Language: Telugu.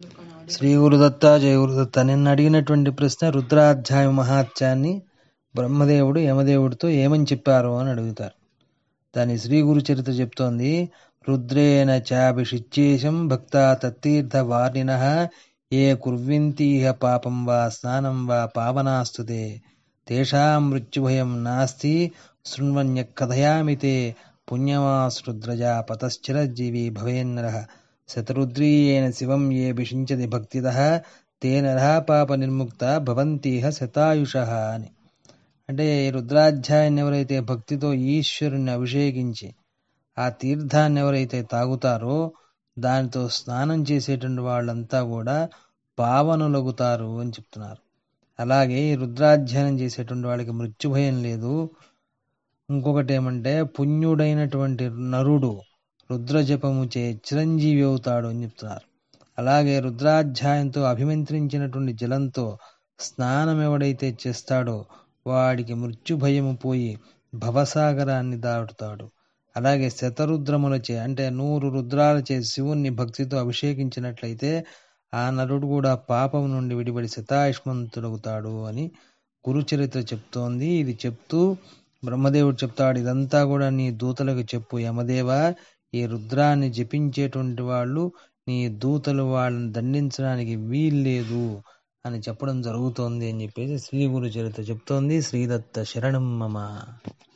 శ్రీ గురుదత్త జయ గురుదత్త నిన్న అడిగినటువంటి ప్రశ్న రుద్రాధ్యాయ మహాత్యాన్ని బ్రహ్మదేవుడు యమదేవుడితో ఏమని చెప్పారు అని అడుగుతారు దాని శ్రీ గురు చరిత్ర చెప్తోంది రుద్రేణ చాభిషిచ్చేశం భక్త తత్తీర్థ వార్ణిన ఏ కుర్వింతీహ పాపం వా స్నానం వా పావనాస్తుతే తేషాం మృత్యుభయం నాస్తి శృణ్వన్య కథయామి తే పుణ్యమాసృద్రజా పతశ్చిరజీవి భవేన్నర శతరుద్రీయేణ శివం ఏ భిషించది భక్తిద తే నరః పాప నిర్ముక్త భవంతీహ శతాయుష అని అంటే ఈ రుద్రాధ్యాయాన్ని ఎవరైతే భక్తితో ఈశ్వరుని అభిషేకించి ఆ తీర్థాన్ని ఎవరైతే తాగుతారో దానితో స్నానం చేసేటువంటి వాళ్ళంతా కూడా పావనులగుతారు అని చెప్తున్నారు అలాగే ఈ రుద్రాధ్యాయనం చేసేటువంటి వాళ్ళకి మృత్యుభయం లేదు ఇంకొకటి ఏమంటే పుణ్యుడైనటువంటి నరుడు రుద్రజపము చే చిరంజీవి అవుతాడు అని చెప్తున్నారు అలాగే రుద్రాధ్యాయంతో అభిమంత్రించినటువంటి జలంతో స్నానం ఎవడైతే చేస్తాడో వాడికి మృత్యుభయము పోయి భవసాగరాన్ని దాటుతాడు అలాగే శతరుద్రములచే అంటే నూరు రుద్రాలచే శివుణ్ణి భక్తితో అభిషేకించినట్లయితే ఆ నరుడు కూడా పాపం నుండి విడిపడి శతాయుష్మంతుడవుతాడు అని గురుచరిత్ర చెప్తోంది ఇది చెప్తూ బ్రహ్మదేవుడు చెప్తాడు ఇదంతా కూడా నీ దూతలకు చెప్పు యమదేవ ఈ రుద్రాన్ని జపించేటువంటి వాళ్ళు నీ దూతలు వాళ్ళని దండించడానికి వీల్లేదు అని చెప్పడం జరుగుతోంది అని చెప్పేసి శ్రీ గురు చరిత్ర చెప్తోంది శ్రీదత్త శరణం మమ